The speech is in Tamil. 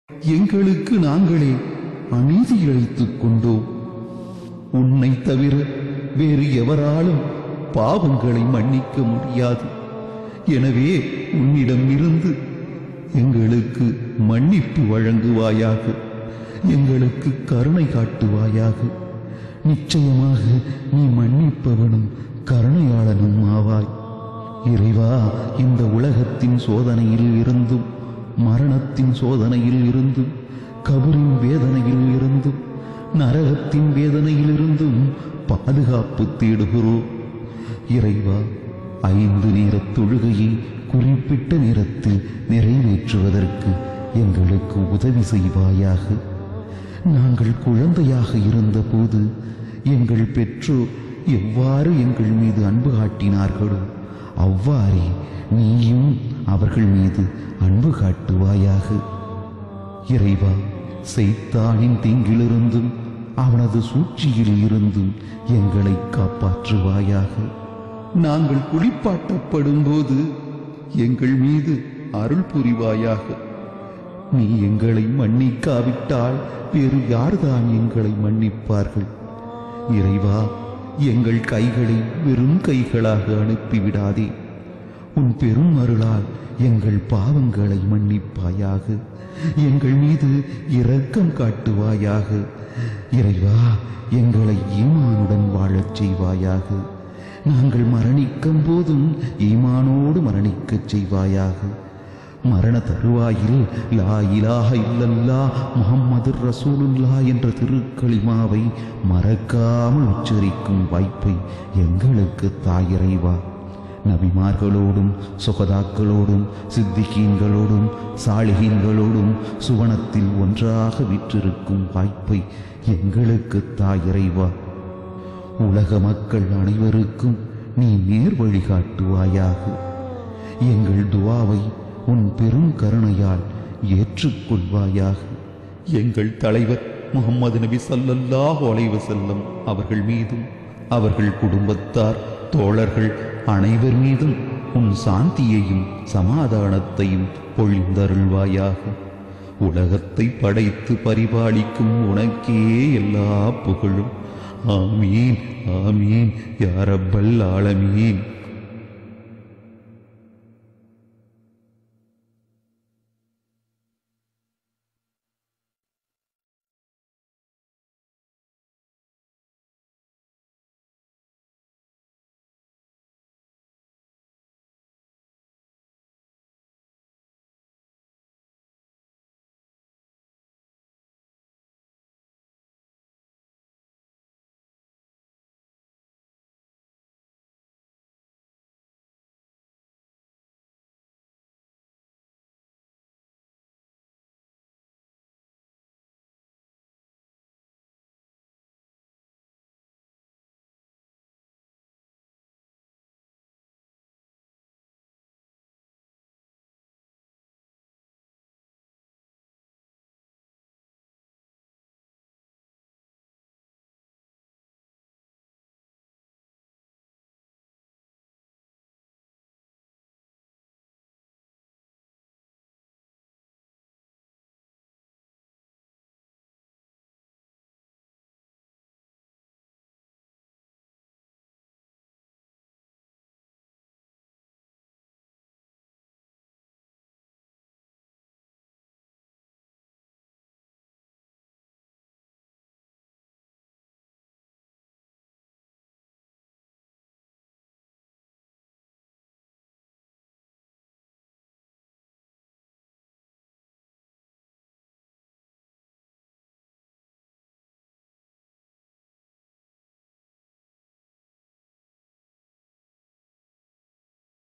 எங்களுக்கு நாங்களே அநீதி இழைத்துக் கொண்டோம் உன்னை தவிர வேறு எவராலும் பாவங்களை மன்னிக்க முடியாது எனவே உன்னிடம் இருந்து எங்களுக்கு மன்னிப்பு வழங்குவாயாக எங்களுக்கு கருணை காட்டுவாயாக நிச்சயமாக நீ மன்னிப்பவனும் கருணையாளனும் ஆவாய் இறைவா இந்த உலகத்தின் சோதனையில் இருந்தும் மரணத்தின் சோதனையில் இருந்தும் கபரின் வேதனையில் இருந்தும் நரகத்தின் வேதனையில் இருந்தும் பாதுகாப்பு தேடுகிறோம் இறைவா ஐந்து நேரத் தொழுகையை குறிப்பிட்ட நேரத்தில் நிறைவேற்றுவதற்கு எங்களுக்கு உதவி செய்வாயாக நாங்கள் குழந்தையாக இருந்தபோது எங்கள் பெற்றோர் எவ்வாறு எங்கள் மீது அன்பு காட்டினார்களோ அவ்வாறே நீயும் அவர்கள் மீது அன்பு காட்டுவாயாக இறைவா செய்தானின் தீங்கிலிருந்தும் அவனது சூழ்ச்சியில் இருந்தும் எங்களை காப்பாற்றுவாயாக நாங்கள் குளிப்பாட்டப்படும் போது எங்கள் மீது அருள் புரிவாயாக நீ எங்களை மன்னிக்காவிட்டால் வேறு யார்தான் எங்களை மன்னிப்பார்கள் இறைவா எங்கள் கைகளை வெறும் கைகளாக அனுப்பிவிடாதே உன் பெரும் அருளால் எங்கள் பாவங்களை மன்னிப்பாயாக எங்கள் மீது இரக்கம் காட்டுவாயாக இறைவா எங்களை ஈமானுடன் வாழச் செய்வாயாக நாங்கள் மரணிக்கும் போதும் ஈமானோடு மரணிக்கச் செய்வாயாக மரண தருவாயில் லா இலாஹ இல்லல்லா முஹம்மது ரசூலுல்லா என்ற திருக்களிமாவை மறக்காமல் உச்சரிக்கும் வாய்ப்பை எங்களுக்கு தாயிறைவா நபிமார்களோடும் சுகதாக்களோடும் சித்திகீன்களோடும் சாலிகீன்களோடும் சுவனத்தில் ஒன்றாக விற்றிருக்கும் வாய்ப்பை எங்களுக்கு தாயிறைவா உலக மக்கள் அனைவருக்கும் நீ நேர் வழி காட்டுவாயாக எங்கள் துவாவை உன் பெரும் கருணையால் ஏற்றுக்கொள்வாயாக எங்கள் தலைவர் முகமது நபி ஸல்லல்லாஹு அலைஹி வஸல்லம் அவர்கள் மீதும் அவர்கள் குடும்பத்தார் தோழர்கள் அனைவர் மீதும் உன் சாந்தியையும் சமாதானத்தையும் பொழிந்தருள்வாயாக உலகத்தை படைத்து பரிபாலிக்கும் உனக்கே எல்லா புகழும் ஆமீன் ஆமீன் யா ரப்பல் ஆலமீன்